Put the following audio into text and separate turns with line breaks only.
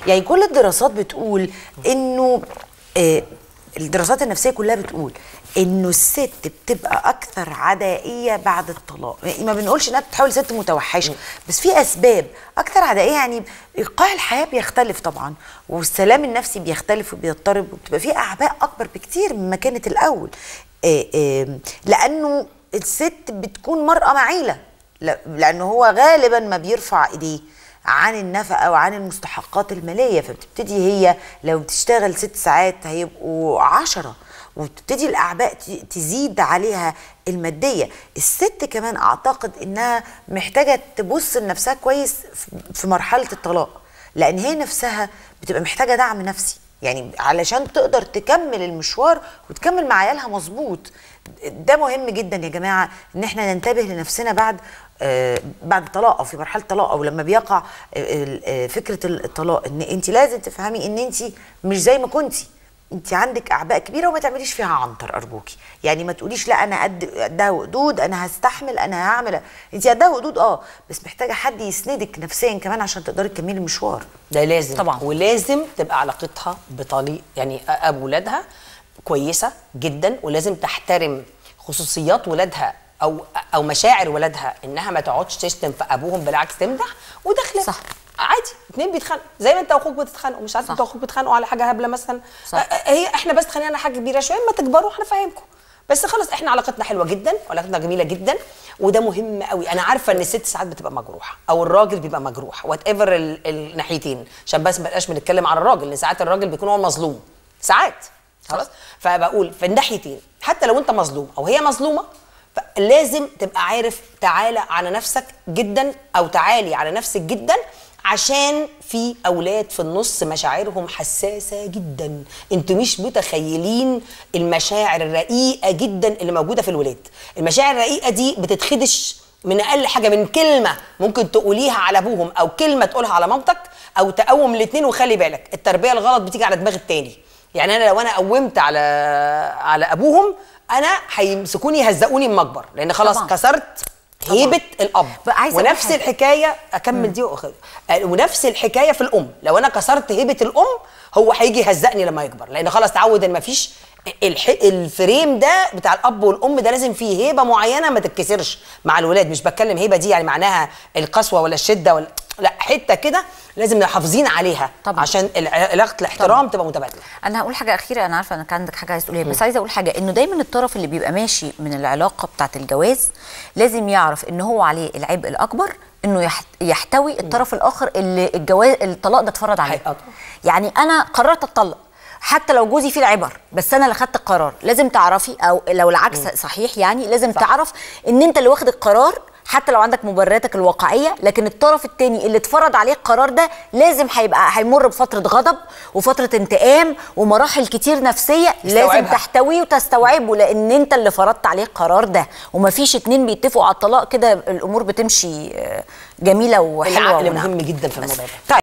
يعني كل الدراسات بتقول انه آه الدراسات النفسيه كلها بتقول انه الست بتبقى اكثر عدائيه بعد الطلاق يعني ما بنقولش انها بتتحول ست متوحشه بس في اسباب اكثر عدائيه يعني ايقاع الحياه بيختلف طبعا والسلام النفسي بيختلف وبيضطرب وبتبقى في اعباء اكبر بكتير مما كانت الاول آه آه لانه الست بتكون مرأة معيلة لا- لأنه هو غالبا ما بيرفع إيديه عن النفقة وعن المستحقات المالية فبتبتدي هي لو بتشتغل ست ساعات هيبقوا عشرة وبتبتدي الأعباء ت- تزيد عليها المادية الست كمان أعتقد إنها محتاجة تبص لنفسها كويس في- في مرحلة الطلاق لأن هي نفسها بتبقى محتاجة دعم نفسي يعني علشان تقدر تكمل المشوار وتكمل مع عيالها مظبوط ده مهم جدا يا جماعه ان احنا ننتبه لنفسنا بعد آه بعد الطلاق او في مرحله الطلاق او لما بيقع آه آه فكره الطلاق ان انت لازم تفهمي ان انت مش زي ما كنتي انت عندك اعباء كبيره وما تعمليش فيها عنتر ارجوكي يعني ما تقوليش لا انا قد قدها وقدود انا هستحمل انا هعمل انت قدها وقدود اه بس محتاجه حد يسندك نفسيا كمان عشان تقدري تكملي المشوار
ده لازم
طبعاً.
ولازم تبقى علاقتها بطليق يعني ابو ولادها كويسه جدا ولازم تحترم خصوصيات ولادها او او مشاعر ولادها انها ما تقعدش تشتم في ابوهم بالعكس تمدح وده خلاف
صح.
عادي اتنين بيتخانقوا زي ما انت واخوك بتتخانقوا مش عارف
صح.
انت واخوك بتتخانقوا على حاجه هبله مثلا
صح.
آه، آه، هي احنا بس اتخانقنا على حاجه كبيره شويه ما تكبروا احنا فاهمكم بس خلاص احنا علاقتنا حلوه جدا وعلاقتنا جميله جدا وده مهم قوي انا عارفه ان الست ساعات بتبقى مجروحه او الراجل بيبقى مجروح وات ايفر الناحيتين عشان بس ما نبقاش بنتكلم على الراجل لان ساعات الراجل بيكون هو المظلوم ساعات خلاص فبقول في الناحيتين حتى لو انت مظلوم او هي مظلومه فلازم تبقى عارف تعالى على نفسك جدا او تعالي على نفسك جدا عشان في اولاد في النص مشاعرهم حساسه جدا انتوا مش متخيلين المشاعر الرقيقه جدا اللي موجوده في الولاد المشاعر الرقيقه دي بتتخدش من اقل حاجه من كلمه ممكن تقوليها على ابوهم او كلمه تقولها على مامتك او تقوم الاثنين وخلي بالك التربيه الغلط بتيجي على دماغ التاني يعني انا لو انا قومت على على ابوهم انا هيمسكوني يهزقوني اما اكبر لان خلاص
طبعاً.
كسرت هيبه الاب
بقى عايزة أقول
ونفس
حاجة.
الحكايه اكمل دي وأخ... آه، ونفس الحكايه في الام لو انا كسرت هيبه الام هو هيجي يهزقني لما يكبر لان خلاص تعود ان مفيش الح... الفريم ده بتاع الاب والام ده لازم فيه هيبه معينه ما تتكسرش مع الولاد مش بتكلم هيبه دي يعني معناها القسوه ولا الشده ولا لا حته كده لازم نبقى حافظين عليها
طبعاً.
عشان الع- علاقه الاحترام تبقى متبادله
انا هقول حاجه اخيره انا عارفه انك عندك حاجه عايز تقوليها بس عايزه اقول حاجه انه دايما الطرف اللي بيبقى ماشي من العلاقه بتاعه الجواز لازم يعرف ان هو عليه العبء الاكبر انه يحت- يحتوي الطرف الاخر اللي الجواز الطلاق ده اتفرض عليه
حقيقة.
يعني انا قررت اتطلق حتى لو جوزي فيه العبر بس انا اللي خدت القرار لازم تعرفي او لو العكس صحيح يعني لازم صح. تعرف ان انت اللي واخد القرار حتى لو عندك مبرراتك الواقعيه لكن الطرف الثاني اللي اتفرض عليه القرار ده لازم هيبقى هيمر بفتره غضب وفتره انتقام ومراحل كتير نفسيه لازم
يستوعبها.
تحتويه وتستوعبه لان انت اللي فرضت عليه القرار ده ومفيش اتنين بيتفقوا على الطلاق كده الامور بتمشي آه، جميله وحلوه
العقل
ونعم.
مهم جدا في الموضوع ده
طيب